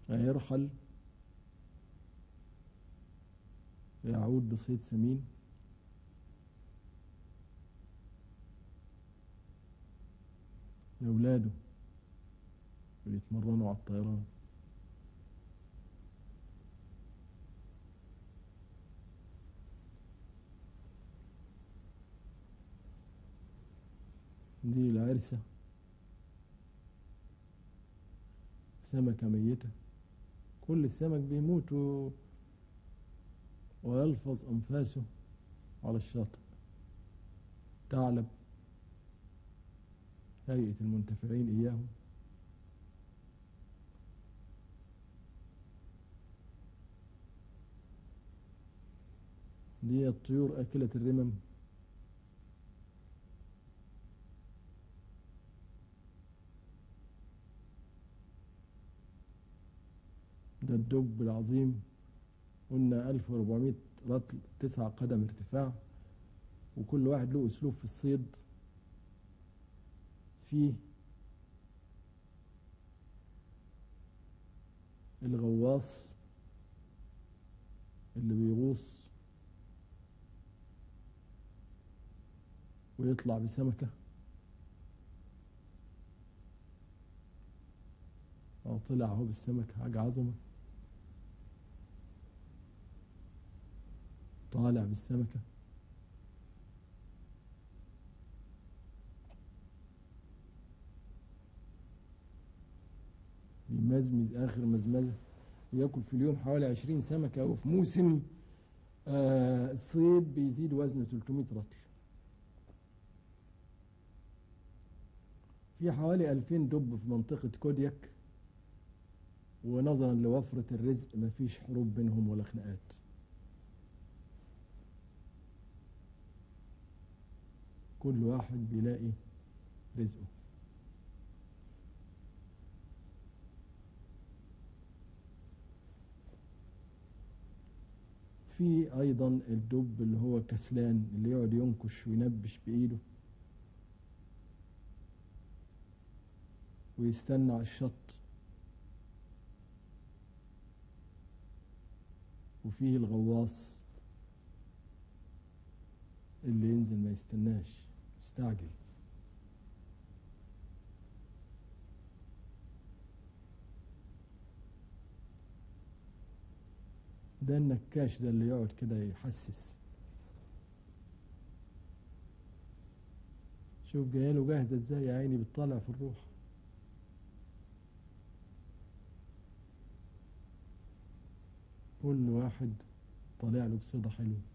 هيرحل يعود بصيد سمين لأولاده بيتمرنوا على الطيران دي العرسة سمكة ميتة كل السمك بيموت و... ويلفظ أنفاسه على الشاطئ ثعلب هيئة المنتفعين إياهم دي الطيور أكلة الرمم ده الدب العظيم قلنا 1400 رطل تسع قدم ارتفاع وكل واحد له أسلوب في الصيد فيه الغواص اللي بيغوص ويطلع بسمكة أو طلع هو بالسمكة حاجة عظمة طالع بالسمكة بيمزمز آخر مزمزة وياكل في اليوم حوالي عشرين سمكة وفي موسم آه الصيد بيزيد وزنه 300 رطل في حوالي 2000 دب في منطقة كودياك ونظرا لوفرة الرزق مفيش حروب بينهم ولا خناقات كل واحد بيلاقي رزقه في ايضا الدب اللي هو كسلان اللي يقعد ينكش وينبش بايده ويستنى على الشط وفيه الغواص اللي ينزل ما يستناش يستعجل ده النكاش ده اللي يقعد كده يحسس شوف جايله جاهزة ازاي يا عيني بتطلع في الروح كل واحد طالع له بصيدة حلوه